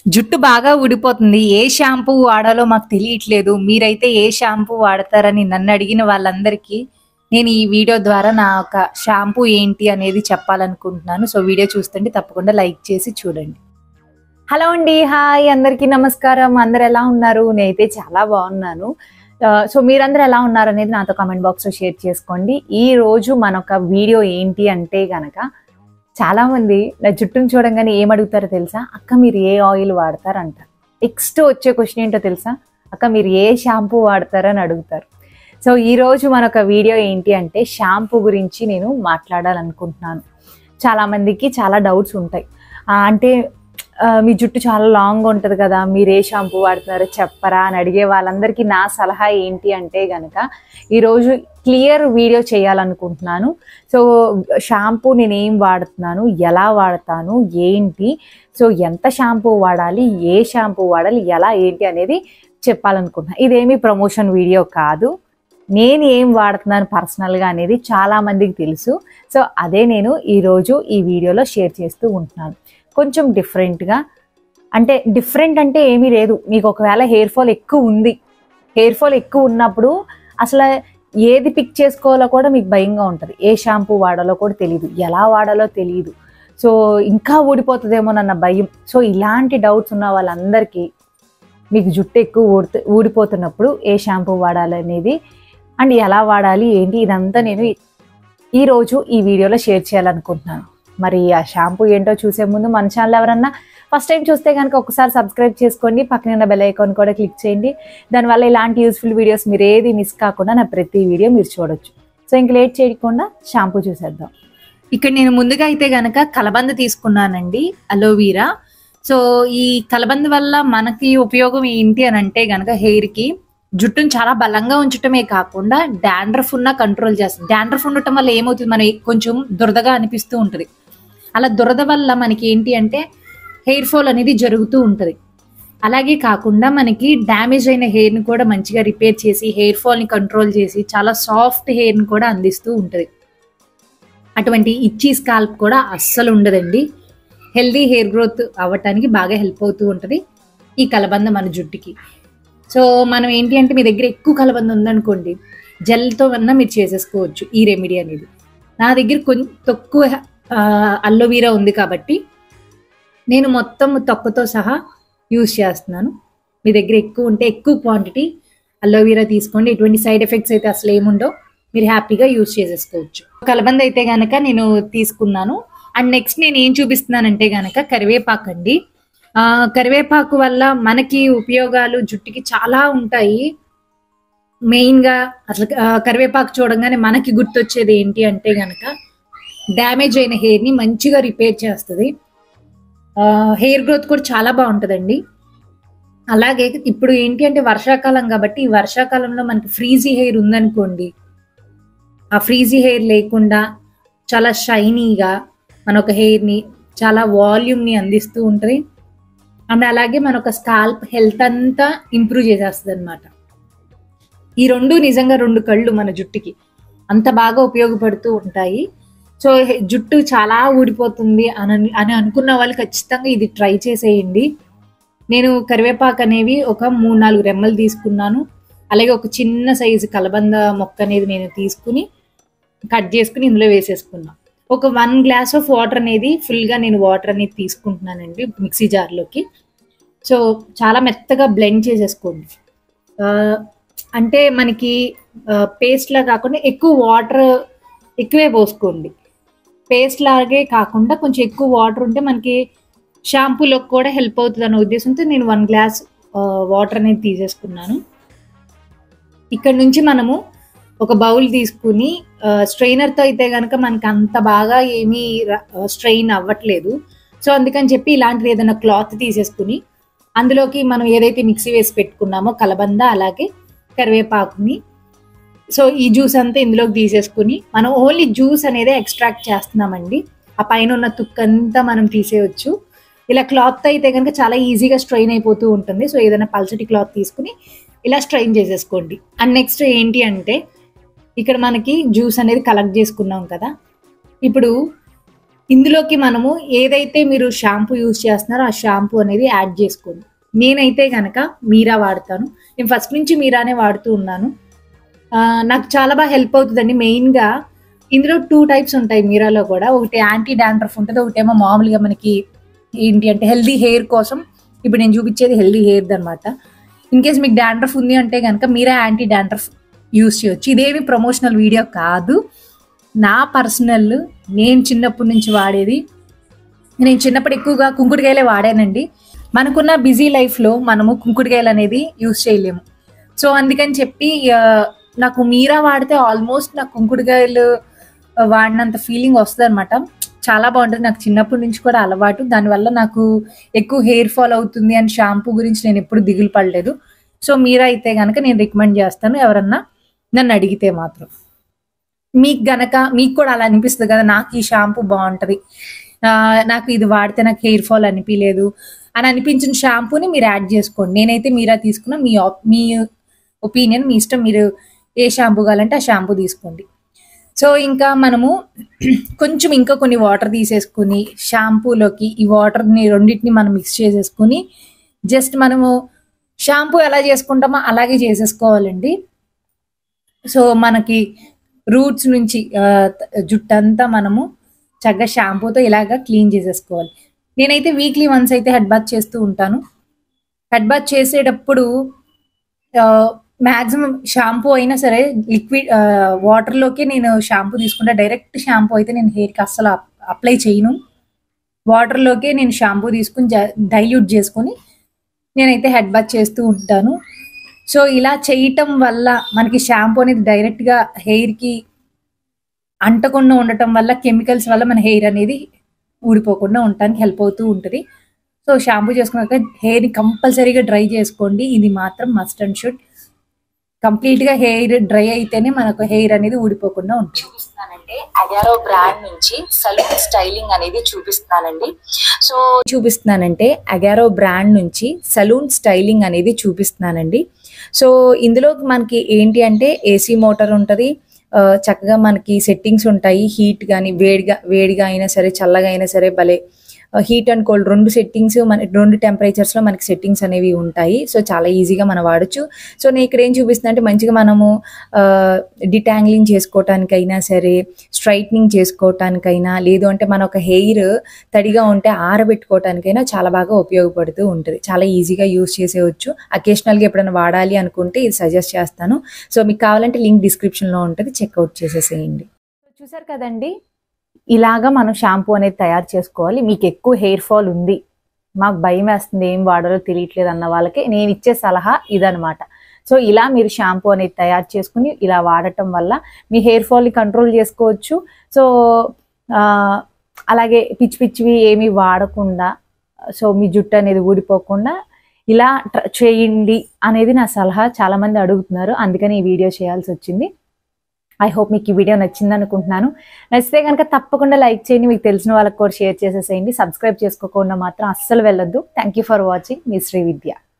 జుట్టు బాగా ఊడిపోతుంది ఏ షాంపూ వాడాలో మాకు తెలియట్లేదు మీరైతే ఏ షాంపూ వాడతారని నన్ను అడిగిన వాళ్ళందరికీ నేను ఈ వీడియో ద్వారా నా ఒక షాంపూ ఏంటి అనేది చెప్పాలనుకుంటున్నాను సో వీడియో చూస్తుంటే తప్పకుండా లైక్ చేసి చూడండి హలో అండి హాయ్ అందరికీ నమస్కారం అందరు ఎలా ఉన్నారు నేనైతే చాలా బాగున్నాను ఆ, సో మీరందరూ ఎలా ఉన్నారు అనేది నాతో కామెంట్ బాక్స్లో షేర్ చేసుకోండి ఈ రోజు మనొక వీడియో ఏంటి అంటే గనక చాలా మంది నా జుట్టును చూడంగానే ఏం అడుగుతారో తెలుసా అక్క మీరు ఏ ఆయిల్ వాడతారంట నెక్స్ట్ వచ్చే క్వశ్చన్ ఏంటో తెలుసా అక్క మీరు ఏ షాంపూ వాడతారని అడుగుతారు సో ఈ రోజు మనొక వీడియో ఏంటి అంటే షాంపూ గురించి నేను మాట్లాడాలనుకుంటున్నాను చాలా మందికి చాలా డౌట్స్ ఉంటాయి ఆ, అంటే ఆ, మీ జుట్టు చాలా లాంగ్ ఉంటుంది కదా మీరు ఏ షాంపూ వాడుతున్నారో చెప్పరా అని అడిగే వాళ్ళందరికీ నా సలహా ఏంటి అంటే గనక ఈరోజు క్లియర్ వీడియో చేయాలనుకుంటున్నాను సో షాంపూ నేను ఏం వాడుతున్నాను ఎలా వాడతాను ఏంటి సో ఎంత షాంపూ వాడాలి ఏ షాంపూ వాడాలి ఎలా ఏంటి అనేది చెప్పాలనుకుంటున్నాను ఇదేమి ప్రమోషన్ వీడియో కాదు నేను ఏం వాడుతున్నాను పర్సనల్గా అనేది చాలా మందికి తెలుసు సో అదే నేను ఈరోజు ఈ వీడియోలో షేర్ చేస్తూ ఉంటున్నాను కొంచెం డిఫరెంట్గా అంటే డిఫరెంట్ అంటే ఏమీ లేదు మీకు ఒకవేళ హెయిర్ ఫాల్ ఎక్కువ ఉంది హెయిర్ ఫాల్ ఎక్కువ ఉన్నప్పుడు అసలు ఏది పిక్ చేసుకోవాలో కూడా మీకు భయంగా ఉంటుంది ఏ షాంపూ వాడాలో కూడా తెలియదు ఎలా వాడాలో తెలియదు సో ఇంకా ఊడిపోతుందేమోనన్న భయం సో ఇలాంటి డౌట్స్ ఉన్న వాళ్ళందరికీ మీకు జుట్టు ఎక్కువ ఊడితే ఊడిపోతున్నప్పుడు ఏ షాంపూ వాడాలి అనేది అండ్ ఎలా వాడాలి ఏంటి ఇదంతా నేను ఈరోజు ఈ వీడియోలో షేర్ చేయాలనుకుంటున్నాను మరి ఆ షాంపూ ఏంటో చూసే ముందు మన ఛానల్ ఎవరన్నా ఫస్ట్ టైం చూస్తే కనుక ఒకసారి సబ్స్క్రైబ్ చేసుకోండి పక్కన ఉన్న బెల్ ఐకాన్ కూడా క్లిక్ చేయండి దానివల్ల ఇలాంటి యూస్ఫుల్ వీడియోస్ మీరు ఏది మిస్ కాకుండా నా ప్రతి వీడియో మీరు చూడొచ్చు సో ఇంక లేట్ చేయకుండా షాంపూ చూసేద్దాం ఇక్కడ నేను ముందుగా అయితే గనక కలబంద తీసుకున్నానండి అలోవీరా సో ఈ కలబంద వల్ల మనకి ఉపయోగం ఏంటి అని అంటే గనక హెయిర్ కి జుట్టును చాలా బలంగా ఉంచటమే కాకుండా డాండ్రఫ్ ఉన్న కంట్రోల్ చేస్తుంది డాండ్రఫ్ ఉండటం వల్ల ఏమవుతుంది మన కొంచెం దురదగా అనిపిస్తూ ఉంటుంది అలా దురద వల్ల మనకి ఏంటి అంటే హెయిర్ ఫాల్ అనేది జరుగుతూ ఉంటుంది అలాగే కాకుండా మనకి డ్యామేజ్ అయిన హెయిర్ని కూడా మంచిగా రిపేర్ చేసి హెయిర్ ఫాల్ని కంట్రోల్ చేసి చాలా సాఫ్ట్ హెయిర్ని కూడా అందిస్తూ ఉంటుంది అటువంటి ఇచ్చి స్కాల్ప్ కూడా అస్సలు ఉండదండి హెల్దీ హెయిర్ గ్రోత్ అవ్వటానికి బాగా హెల్ప్ అవుతూ ఉంటుంది ఈ కలబంద మన జుట్టుకి సో మనం ఏంటి అంటే మీ దగ్గర ఎక్కువ కలబంద ఉందనుకోండి జెల్తో అన్నా మీరు చేసేసుకోవచ్చు ఈ రెమెడీ అనేది నా దగ్గర కొంచెం తక్కువ అల్లోవీరా ఉంది కాబట్టి నేను మొత్తం తొక్కతో సహా యూజ్ చేస్తున్నాను మీ దగ్గర ఎక్కువ ఉంటే ఎక్కువ క్వాంటిటీ అల్లోవీరా తీసుకోండి ఎటువంటి సైడ్ ఎఫెక్ట్స్ అయితే అసలు ఏముండవు మీరు హ్యాపీగా యూజ్ చేసేసుకోవచ్చు కలబంద అయితే గనక నేను తీసుకున్నాను అండ్ నెక్స్ట్ నేను ఏం చూపిస్తున్నానంటే గనక కరివేపాకు అండి ఆ, కరివేపాకు వల్ల మనకి ఉపయోగాలు జుట్టుకి చాలా ఉంటాయి మెయిన్ గా అసలు ఆ, కరివేపాకు చూడంగానే మనకి గుర్తొచ్చేది ఏంటి అంటే గనక డ్యామేజ్ అయిన హెయిర్ ని మంచిగా రిపేర్ చేస్తుంది హెయిర్ గ్రోత్ కూడా చాలా బాగుంటుందండి అలాగే ఇప్పుడు ఏంటి అంటే వర్షాకాలం కాబట్టి ఈ వర్షాకాలంలో మనకి ఫ్రీజీ హెయిర్ ఉందనుకోండి ఆ ఫ్రీజీ హెయిర్ లేకుండా చాలా షైనీగా మన ఒక హెయిర్ని చాలా వాల్యూమ్ని అందిస్తూ ఉంటుంది అండ్ అలాగే మన ఒక స్కాల్ప్ హెల్త్ అంతా ఇంప్రూవ్ చేసేస్తుంది అనమాట ఈ రెండు నిజంగా రెండు కళ్ళు మన జుట్టుకి అంత బాగా ఉపయోగపడుతూ ఉంటాయి సో హె- జుట్టు చాలా ఊడిపోతుంది అని అని అనుకున్న వాళ్ళు ఖచ్చితంగా ఇది ట్రై చేసేయండి నేను కరివేపాకు అనేవి ఒక మూడు నాలుగు రెమ్మలు తీసుకున్నాను అలాగే ఒక చిన్న సైజు కలబంద మొక్క అనేది నేను తీసుకుని కట్ చేసుకుని ఇందులో వేసేసుకున్నాను ఒక వన్ గ్లాస్ ఆఫ్ వాటర్ అనేది ఫుల్గా నేను వాటర్ అనేది తీసుకుంటున్నానండి మిక్సీ జార్లోకి సో చాలా మెత్తగా బ్లెండ్ చేసేసుకోండి ఆ, అంటే మనకి పేస్ట్ లా కాకుండా ఎక్కువ వాటర్ ఎక్కువే పోసుకోండి పేస్ట్ లాగే కాకుండా కొంచెం ఎక్కువ వాటర్ ఉంటే మనకి షాంపూలోకి కూడా హెల్ప్ అవుతుంది అనే ఉద్దేశంతో నేను వన్ గ్లాస్ వాటర్ అనేది తీసేసుకున్నాను ఇక్కడ నుంచి మనము ఒక బౌల్ తీసుకుని స్ట్రైనర్తో అయితే కనుక మనకి అంత బాగా ఏమీ స్ట్రెయిన్ అవ్వట్లేదు సో అందుకని చెప్పి ఇలాంటిది ఏదైనా క్లాత్ తీసేసుకుని అందులోకి మనం ఏదైతే మిక్సీ వేసి పెట్టుకున్నామో కలబంద అలాగే కరివేపాకుని సో ఈ జ్యూస్ అంతా ఇందులోకి తీసేసుకుని మనం ఓన్లీ జ్యూస్ అనేది ఎక్స్ట్రాక్ట్ చేస్తున్నామండి ఆ పైన ఉన్న తుక్కంతా మనం తీసేయచ్చు ఇలా క్లాత్ అయితే కనుక చాలా ఈజీగా స్ట్రెయిన్ అయిపోతూ ఉంటుంది సో ఏదైనా పల్చటి క్లాత్ తీసుకుని ఇలా స్ట్రెయిన్ చేసేసుకోండి అండ్ నెక్స్ట్ ఏంటి అంటే ఇక్కడ మనకి జ్యూస్ అనేది కలెక్ట్ చేసుకున్నాం కదా ఇప్పుడు ఇందులోకి మనము ఏదైతే మీరు షాంపూ యూస్ చేస్తున్నారో ఆ షాంపూ అనేది యాడ్ చేసుకోండి నేనైతే కనుక మీరా వాడతాను నేను ఫస్ట్ నుంచి మీరానే వాడుతూ ఉన్నాను ఆ, నాకు చాలా బాగా హెల్ప్ అవుతుందండి మెయిన్గా ఇందులో టూ టైప్స్ ఉంటాయి మీరాలో కూడా ఒకటి యాంటీ డాండ్రఫ్ ఉంటుంది ఒకటేమో మామూలుగా మనకి ఏంటి అంటే హెల్దీ హెయిర్ కోసం ఇప్పుడు నేను చూపించేది హెల్దీ హెయిర్ అనమాట ఇన్ కేస్ మీకు డాండ్రఫ్ ఉంది అంటే కనుక మీరా యాంటీ డాండ్రఫ్ యూస్ చేయొచ్చు ఇదేమి ప్రమోషనల్ వీడియో కాదు నా పర్సనల్ నేను చిన్నప్పటి నుంచి వాడేది నేను చిన్నప్పుడు ఎక్కువగా కుంకుడుకాయలే వాడానండి మనకున్న బిజీ లైఫ్లో మనము కుంకుడుకాయలు అనేది యూస్ చేయలేము సో అందుకని చెప్పి ఆ, నాకు మీరా వాడితే ఆల్మోస్ట్ నాకు కుంకుడుకాయలు వాడినంత ఫీలింగ్ వస్తుంది అనమాట చాలా బాగుంటుంది నాకు చిన్నప్పటి నుంచి కూడా అలవాటు దానివల్ల నాకు ఎక్కువ హెయిర్ ఫాల్ అవుతుంది అని షాంపూ గురించి నేను ఎప్పుడు దిగులు పడలేదు సో మీరా అయితే కనుక నేను రికమెండ్ చేస్తాను ఎవరన్నా నన్ను అడిగితే మాత్రం మీకు గనక మీకు కూడా అలా అనిపిస్తుంది కదా నాకు ఈ షాంపూ బాగుంటది ఆ, నాకు ఇది వాడితే నాకు హెయిర్ ఫాల్ అనిపించలేదు అని అనిపించిన షాంపూని మీరు యాడ్ చేసుకోండి నేనైతే మీరా తీసుకున్నా మీ op- మీ ఒపీనియన్ మీ ఇష్టం మీరు ఏ షాంపూ కావాలంటే ఆ షాంపూ తీసుకోండి సో ఇంకా మనము కొంచెం ఇంకా కొన్ని వాటర్ తీసేసుకుని షాంపూలోకి ఈ వాటర్ని రెండింటిని మనం మిక్స్ చేసేసుకుని జస్ట్ మనము షాంపూ ఎలా చేసుకుంటామో అలాగే చేసేసుకోవాలండి సో మనకి రూట్స్ నుంచి ఆ, జుట్టంతా మనము చక్కగా షాంపూతో ఇలాగా క్లీన్ చేసేసుకోవాలి నేనైతే వీక్లీ వన్స్ అయితే హెడ్ బాత్ చేస్తూ ఉంటాను హెడ్ బాత్ చేసేటప్పుడు మ్యాక్సిమం షాంపూ అయినా సరే లిక్విడ్ వాటర్లోకి నేను షాంపూ తీసుకుంటా డైరెక్ట్ షాంపూ అయితే నేను హెయిర్కి అస్సలు అప్లై చేయను వాటర్లోకి నేను షాంపూ తీసుకుని డైల్యూట్ చేసుకొని నేనైతే హెడ్ బాత్ చేస్తూ ఉంటాను సో ఇలా చేయటం వల్ల మనకి షాంపూ అనేది డైరెక్ట్గా హెయిర్కి అంటకుండా ఉండటం వల్ల కెమికల్స్ వల్ల మన హెయిర్ అనేది ఊడిపోకుండా ఉండటానికి హెల్ప్ అవుతూ ఉంటుంది సో షాంపూ చేసుకున్నాక హెయిర్ని కంపల్సరీగా డ్రై చేసుకోండి ఇది మాత్రం మస్ట్ అండ్ షుడ్ కంప్లీట్గా హెయిర్ డ్రై అయితేనే మనకు హెయిర్ అనేది ఊడిపోకుండా ఉంటుంది చూపిస్తున్నానంటే అగారో బ్రాండ్ నుంచి సలూన్ స్టైలింగ్ అనేది చూపిస్తున్నానండి సో చూపిస్తున్నానంటే అగారో బ్రాండ్ నుంచి సలూన్ స్టైలింగ్ అనేది చూపిస్తున్నానండి సో ఇందులో మనకి ఏంటి అంటే ఏసీ మోటార్ ఉంటుంది ఆ, చక్కగా మనకి సెట్టింగ్స్ ఉంటాయి హీట్ కానీ వేడిగా వేడిగా అయినా సరే చల్లగా అయినా సరే భలే హీట్ అండ్ కోల్డ్ రెండు సెట్టింగ్స్ మన రెండు టెంపరేచర్స్లో మనకి సెట్టింగ్స్ అనేవి ఉంటాయి సో చాలా ఈజీగా మనం వాడచ్చు సో నేను ఇక్కడ ఏం చూపిస్తున్నా అంటే మంచిగా మనము డిటాంగ్లింగ్ చేసుకోవటానికైనా సరే స్ట్రైట్నింగ్ చేసుకోవటానికైనా లేదు అంటే మన ఒక హెయిర్ తడిగా ఉంటే ఆరబెట్టుకోవటానికైనా చాలా బాగా ఉపయోగపడుతూ ఉంటుంది చాలా ఈజీగా యూస్ చేసేవచ్చు అకేషనల్గా ఎప్పుడైనా వాడాలి అనుకుంటే ఇది సజెస్ట్ చేస్తాను సో మీకు కావాలంటే లింక్ డిస్క్రిప్షన్లో ఉంటుంది చెక్అవుట్ చేసేసేయండి చూసారు కదండి ఇలాగా మనం షాంపూ అనేది తయారు చేసుకోవాలి మీకు ఎక్కువ హెయిర్ ఫాల్ ఉంది మాకు భయం వేస్తుంది ఏం వాడాలో తెలియట్లేదు అన్న వాళ్ళకి నేను ఇచ్చే సలహా ఇదనమాట సో ఇలా మీరు షాంపూ అనేది తయారు చేసుకుని ఇలా వాడటం వల్ల మీ హెయిర్ ఫాల్ని కంట్రోల్ చేసుకోవచ్చు సో ఆ, అలాగే పిచ్చి పిచ్చివి ఏమీ వాడకుండా సో మీ జుట్టు అనేది ఊడిపోకుండా ఇలా ట్ర- చేయండి అనేది నా సలహా చాలా మంది అడుగుతున్నారు అందుకని ఈ వీడియో చేయాల్సి వచ్చింది ఐ హోప్ మీకు ఈ వీడియో నచ్చింది అనుకుంటున్నాను నచ్చితే కనుక తప్పకుండా లైక్ చేయండి మీకు తెలిసిన వాళ్ళకి కూడా షేర్ చేసేసేయండి సబ్స్క్రైబ్ చేసుకోకుండా మాత్రం అస్సలు వెళ్ళొద్దు థ్యాంక్ యూ ఫర్ వాచింగ్ మీ శ్రీ విద్య